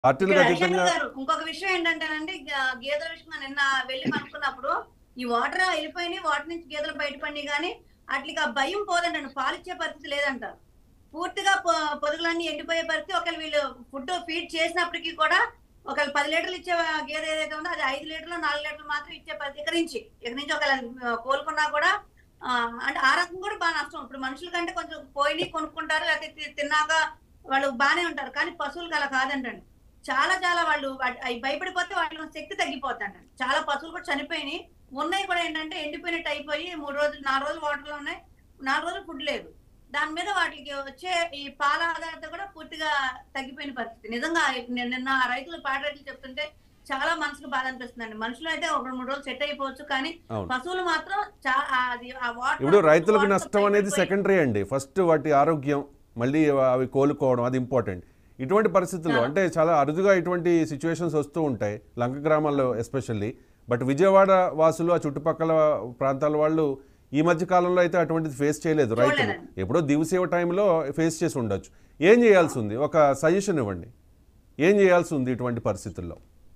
పార్టీలకు ఇక్కడ హరిశంకర్ అతీతంగా గారు ఇంకొక విషయం ఏంటంటేనండి గ- గేదెల విషయం నిన్న వెళ్ళి కనుక్కున్నప్పుడు ఈ వాటర్ వెళ్ళిపోయినాయి వాటర్ నుంచి గేదెలు బయటపడినాయి కానీ వాటికి ఆ భయం పోదండి పాలిచ్చే పరిస్థితి లేదంట పూర్తిగా పొ- పొదుగులన్నీ ఎండిపోయే పరిస్థితి ఒకవేళ వీళ్ళు ఫుడ్ ఫీడ్ చేసినప్పటికీ కూడా ఒకవేళ పది లీటర్లు ఇచ్చే గేదె ఏదైతే ఉందో అది ఐదు లీటర్లు నాలుగు లీటర్లు మాత్రం ఇచ్చే పరిస్థితి ఇక్కడ నుంచి ఇక్కడ నుంచి ఒకవేళ ఆ, కోలుకున్నా కూడా ఆ, అంటే ఆ రకం కూడా బాగా నష్టం ఇప్పుడు మనుషుల కంటే కొంచెం పోయి కొనుక్కుంటారు లేకపోతే తి- తిన్నాక వాళ్ళు బాగానే ఉంటారు కానీ పశువులకు అలా కాదంటండి చాలా చాలా వాళ్ళు వాటి- అవి భయపడిపోతే వాళ్ళ శక్తి తగ్గిపోతాండి చాలా పశువులు కూడా చనిపోయినాయి ఉన్నాయి కూడా ఏంటంటే ఎండిపోయినట్టు అయిపోయి మూడు రోజులు నాలుగు రోజులు వాటర్లో ఉన్నాయి నాలుగు రోజులు ఫుడ్ లేదు దాని మీద వాటికి వచ్చే ఈ పాల ఆధారత కూడా పూర్తిగా తగ్గిపోయిన పరిస్థితి నిజంగా నిన్న నిన్న ఆ రైతులు పాట రైతులు చెప్తుంటే చాలా మనసుకు బాధ అనిపిస్తుందండి మనుషులు అయితే ఒక రెండు మూడు రోజులు సెట్ అయిపోవచ్చు కానీ అవును పశువులు మాత్రం చా- అది ఆ వాటర్ ఇప్పుడు రైతులకు వాటర్ నష్టం అనేది అయిపోయి- సెకండరీ అండి ఫస్ట్ వాటి ఆరోగ్యం మళ్ళీ అవి కోలుకోవడం అది ఇంపార్టెంట్ ఇటువంటి పరిస్థితుల్లో చాలా. అంటే చాలా అరుదుగా ఇటువంటి సిచ్యువేషన్స్ వస్తూ ఉంటాయి లంక గ్రామాల్లో ఎస్పెషల్లీ బట్ విజయవాడ వాసులు ఆ చుట్టుపక్కల ప్రాంతాల వాళ్ళు ఈ మధ్య కాలంలో అయితే అటువంటిది ఫేస్ చేయలేదు రైతులు చూడలేదండి. ఎప్పుడో దివసేవ టైంలో ఫేస్ చేసి ఉండొచ్చు ఏం చేయాల్సి ఉంది ఒక సజెషన్ ఇవ్వండి ఏం చేయాల్సి ఉంది ఇటువంటి పరిస్థితుల్లో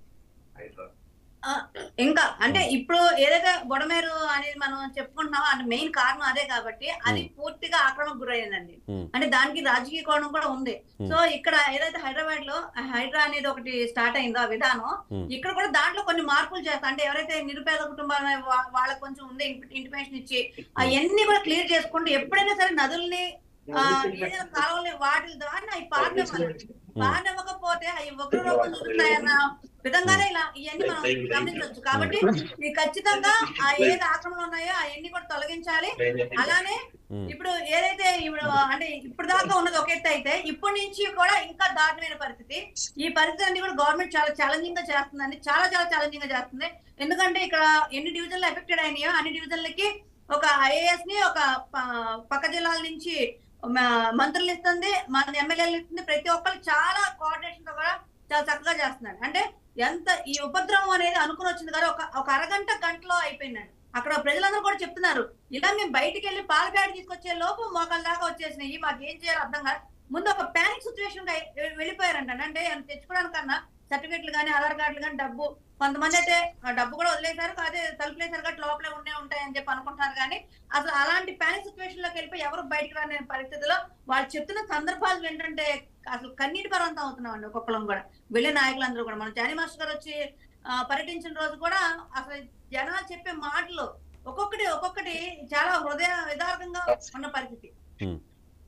ఆ, ఇంకా అంటే ఇప్పుడు ఏదైతే బొడమేరు అనేది మనం చెప్పుకుంటున్నామో అది మెయిన్ కారణం అదే కాబట్టి అది పూర్తిగా ఆక్రమణకు గురైందండి Hmm. అంటే దానికి రాజకీయ కోణం కూడా ఉంది Hmm. సో ఇక్కడ ఏదైతే హైదరాబాద్ లో హైడ్రా అనేది ఒకటి స్టార్ట్ అయిందో ఆ విధానం Hmm. ఇక్కడ కూడా దాంట్లో కొన్ని మార్పులు చేస్తా అంటే ఎవరైతే నిరుపేద కుటుంబాలు వా- వాళ్ళకి కొంచెం ఉంది ఇంటిమేషన్ ఇచ్చి అవన్నీ కూడా క్లియర్ చేసుకుంటూ ఎప్పుడైనా సరే నదుల్ని ఆ, ఏదైనా కాలువల్ని వాటి ద్వారా అవి పారనివ్వాలి పారనివ్వకపోతే అవి ఒకరి రూపం చూస్తున్నాయన్న విధంగానే ఇలా ఇవన్నీ మనం గమనించవచ్చు కాబట్టి ఇది ఖచ్చితంగా ఆ ఏది ఆక్రమణలు ఉన్నాయో అవన్నీ కూడా తొలగించాలి అలానే Hmm. ఇప్పుడు ఏదైతే ఇప్పుడు అంటే ఇప్పుడు దాకా ఉన్నది ఒక ఎత్తు అయితే ఇప్పటి నుంచి కూడా ఇంకా దారుణమైన పరిస్థితి ఈ పరిస్థితి అన్ని కూడా గవర్నమెంట్ చాలా ఛాలెంజింగ్ గా చేస్తుందండి చాలా చాలా ఛాలెంజింగ్ గా చేస్తుంది ఎందుకంటే ఇక్కడ ఎన్ని డివిజన్లు ఎఫెక్టెడ్ అయినాయో అన్ని డివిజన్లకి ఒక ఐఏఎస్ ని ఒక ప- పక్క జిల్లాల నుంచి మ- మంత్రులు ఇస్తుంది మన ఎమ్మెల్యేలు ఇస్తుంది ప్రతి ఒక్కరు చాలా కోఆర్డినేషన్ తో కూడా చాలా చక్కగా చేస్తున్నారు అంటే ఎంత ఈ ఉపద్రవం అనేది అనుకుని వచ్చింది కదా ఒక ఒక అరగంట గంటలో అయిపోయిందండి అక్కడ ప్రజలందరూ కూడా చెప్తున్నారు ఇలా మేము బయటికి వెళ్ళి పాల ప్యాడ్ తీసుకొచ్చే లోపు మోకాల దాకా వచ్చేసినాయి మాకు ఏం చేయాలో అర్థం కాదు ముందు ఒక ప్యానిక్ సిచ్యువేషన్ వెళ్ళిపోయారంట అంటే ఏమైనా తెచ్చుకోవడానికన్నా సర్టిఫికెట్లు కానీ ఆధార్ కార్డులు కానీ డబ్బు కొంతమంది అయితే ఆ డబ్బు కూడా వదిలేశారు అదే తలుపులేశారు కాబట్టి లోపలే ఉండే ఉంటాయని చెప్పి అనుకుంటున్నారు కానీ అసలు అలాంటి ప్యానిక్ సిచ్యువేషన్ లోకి వెళ్ళిపోయి ఎవరు బయటకు రాని పరిస్థితిలో వాళ్ళు చెప్తున్న సందర్భాలు ఏంటంటే అసలు కన్నీటి పర్వంతం అవుతున్నాం అండి ఒక్కొక్కరం కూడా వెళ్ళే నాయకులందరూ కూడా మన జానీ మాస్టర్ గారు వచ్చి ఆ, పర్యటించిన రోజు కూడా అసలు జనాలు చెప్పే మాటలు ఒక్కొక్కటి ఒక్కొక్కటి చాలా హృదయ విదారకంగా ఉన్న పరిస్థితి Hmm.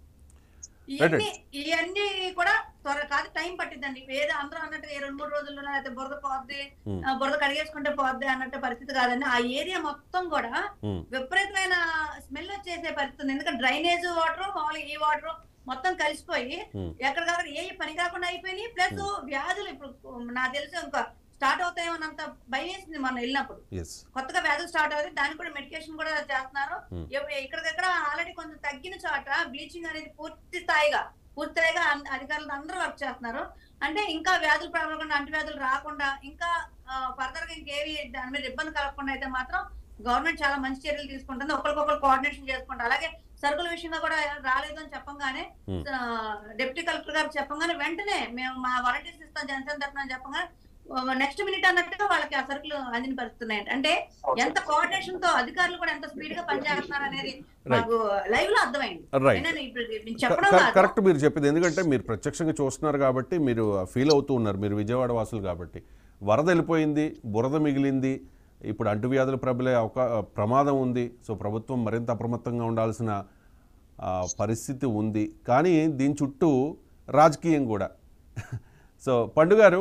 ఇవన్నీ ఇవన్నీ కూడా త్వర కాదు టైం పట్టిద్దండి ఏదో అందరూ అన్నట్టు ఏ రెండు మూడు రోజుల్లో లేకపోతే బురద పోద్ది Hmm. ఆ, బురద కడిగేసుకుంటే పోద్ది అన్నట్టు పరిస్థితి కాదండి ఆ ఏరియా మొత్తం కూడా Hmm. విపరీతమైన స్మెల్ వచ్చేసే పరిస్థితి ఉంది ఎందుకంటే డ్రైనేజ్ వాటర్ మామూలుగా ఈ వాటర్ మొత్తం కలిసిపోయి Hmm. ఎక్కడికక్కడ ఏ పని కాకుండా అయిపోయినాయి ప్లస్ వ్యాధులు ఇప్పుడు నాకు తెలిసి ఇంకా స్టార్ట్ అవుతాయేమోనంత భయం వేసింది మనం వెళ్ళినప్పుడు ఎస్ కొత్తగా వ్యాధులు స్టార్ట్ అవుతాయి దానికి కూడా మెడికేషన్ కూడా చేస్తున్నారు Hmm. ఎవ- ఇక్కడికక్కడ ఆల్రెడీ కొంచెం తగ్గిన చోట బ్లీచింగ్ అనేది పూర్తి స్థాయిగా పూర్తి స్థాయిగా అన్- అధికారులు అందరూ వర్క్ చేస్తున్నారు అంటే ఇంకా వ్యాధులు ప్రబలకుండా అంటువ్యాధులు రాకుండా ఇంకా ఫర్దర్ గా ఇంకేవి దాని మీద ఇబ్బంది కలగకుండా అయితే మాత్రం గవర్నమెంట్ చాలా మంచి చర్యలు తీసుకుంటుంది ఒకరికొకరు కోఆర్డినేషన్ చేసుకుంటారు అలాగే సరుకుల విషయంగా కూడా రాలేదు అని చెప్పంగానే Hmm. డిప్యూటీ కలెక్టర్ గారు చెప్పంగానే వెంటనే మేము మా వాలంటీర్స్ ఇస్తాం జనసేన తరఫున అని చెప్పంగానే నెక్స్ట్ మినిట్ అన్నట్టుగా వాళ్ళకి ఆ సరుకులు అందిన పరిస్తున్నాయి అంటే ఎంత కోఆర్డినేషన్ తో అధికారులు కూడా ఎంత స్పీడ్ గా పనిచేస్తున్నారు అనేది మాకు లైవ్ లో అర్థమైంది రైట్ నేను ఇప్పుడు నేను చెప్పడం కాదు కరెక్ట్ మీరు చెప్పింది ఎందుకంటే మీరు ప్రత్యక్షంగా చూస్తున్నారు కాబట్టి మీరు ఫీల్ అవుతూ ఉన్నారు మీరు విజయవాడ వాసులు కాబట్టి వరద వెళ్ళిపోయింది బురద మిగిలింది ఇప్పుడు అంటువ్యాధులు ప్రబలే అవకా ప్రమాదం ఉంది సో ప్రభుత్వం మరింత అప్రమత్తంగా ఉండాల్సిన ఆ, పరిస్థితి ఉంది కానీ దీని చుట్టూ రాజకీయం కూడా సో పండుగారు